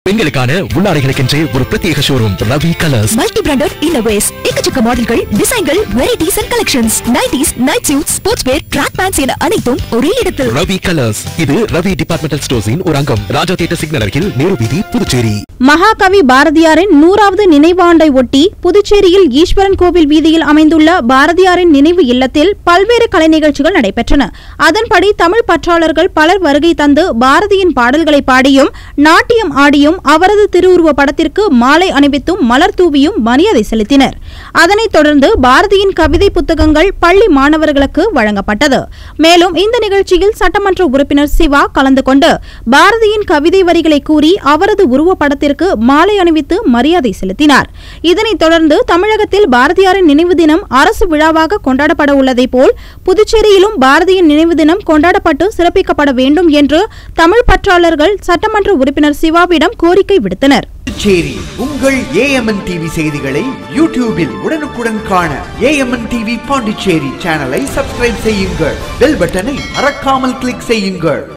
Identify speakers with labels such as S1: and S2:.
S1: பெண்களுக்கான உள்ளாடைகளுக்கென்றே ஒரு பிரத்யேக showroom Ravi colours
S2: multi branded innerwears எக்கச்சக்க மாடல்கள் டிசைன்கள் varieties and collections nighties night suit sports wear track pants என அனைத்தும் ஒரே இடத்தில்
S1: ரவி கலர்ஸ் இது ரவி டிபார்ட்மெண்டல் ஸ்டோர்ஸின் ஒரு அங்கம் ராஜா தியேட்டர் சிக்னல் அருகில் நேரு வீதி புதுச்சேரி
S3: மகாகவி பாரதியாரின் நூறாவது நினைவாண்டை ஒட்டி புதுச்சேரியில் ஈஸ்வரன் கோவில் வீதியில் அமைந்துள்ள பாரதியாரின் நினைவு இல்லத்தில் பல்வேறு கலை நிகழ்ச்சிகள் நடைபெற்றன அதன்படி தமிழ் பற்றாளர்கள் பலர் வருகை தந்து பாரதியின் பாடல்களை பாடியும் நாட்டியம் ஆடியும் அவரது திருவுருவ படத்திற்கு மாலை அணிவித்தும் மலர் தூவியும் மரியாதை செலுத்தினர் அதனைத் தொடர்ந்து பாரதியின் கவிதை புத்தகங்கள் பள்ளி மாணவர்களுக்கு வழங்கப்பட்டது மேலும் இந்த நிகழ்ச்சியில் சட்டமன்ற உறுப்பினர் சிவா கலந்து கொண்டு பாரதியின் கவிதை வரிகளை கூறி அவரது உருவப்படத்திற்கு மாலை அணிவித்து மரியாதை செலுத்தினார் இதனைத் தொடர்ந்து தமிழகத்தில் பாரதியாரின் நினைவு தினம் அரசு விழாவாக கொண்டாடப்பட உள்ளதை போல் புதுச்சேரியிலும் பாரதியின் நினைவு தினம் கொண்டாடப்பட்டு சிறப்பிக்கப்பட வேண்டும் என்று தமிழ் பற்றாளர்கள் சட்டமன்ற உறுப்பினர் சிவாவிடம் கோரிக்கை விடுத்தனர்
S4: புதுச்சேரி உங்கள் ஏஎம்என் டிவி செய்திகளை யூடியூபில் உடனுக்குடன் காண ஏஎம்என் டிவி பாண்டிச்சேரி சேனலை சப்ஸ்கிரைப் செய்யுங்கள் பெல் பட்டனை மறக்காமல் கிளிக் செய்யுங்கள்